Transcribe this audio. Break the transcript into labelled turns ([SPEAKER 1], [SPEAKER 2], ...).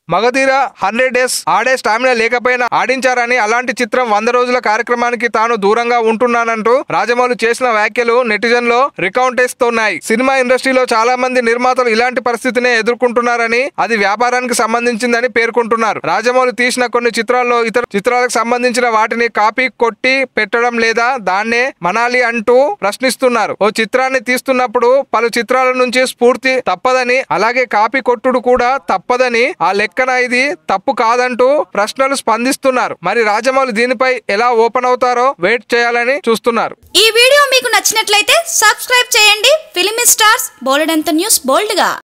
[SPEAKER 1] Magadheera hundred days ఆడే stamina లేకపోయినా ఆడించారని అలాంటి చిత్రం వంద రోజుల కార్యక్రమానికి తాను దూరంగా ఉంటున్నానంటూ రాజమౌళి చేసిన వ్యాఖ్యలు నెటిజన్ లో రికౌంటేస్తున్నాయి సినిమా ఇండస్ట్రీలో చాలా మంది నిర్మాతలు ఇలాంటి పరిస్థితినే ఎదుర్కొంటున్నారని అది వ్యాపారానికి సంబంధించిందని పేర్కొంటున్నారు రాజమౌళి తీసిన కొన్ని చిత్రాల్లో ఇతర చిత్రాలకు సంబంధించిన వాటిని కాపీ కొట్టి పెట్టడం లేదా దాన్నే మనాలి అంటూ ప్రశ్నిస్తున్నారు ఓ చిత్రాన్ని తీస్తున్నప్పుడు పలు చిత్రాల నుంచి స్ఫూర్తి తప్పదని అలాగే కాపీ కొట్టుడు కూడా తప్పదని ఆ లెక్కన ఇది తప్పు కాదంటూ ప్రశ్నలు స్పందిస్తున్నారు మరి రాజమౌళి దీనిపై ఎలా ఓపెన్ అవుతారో వెయిట్ చేయాలని చూస్తున్నారు
[SPEAKER 2] ఈ వీడియో మీకు నచ్చినట్లయితే సబ్స్క్రైబ్ చేయండి ఫిలిమి స్టార్స్ బోలెడంత న్యూస్ బోల్డ్ గా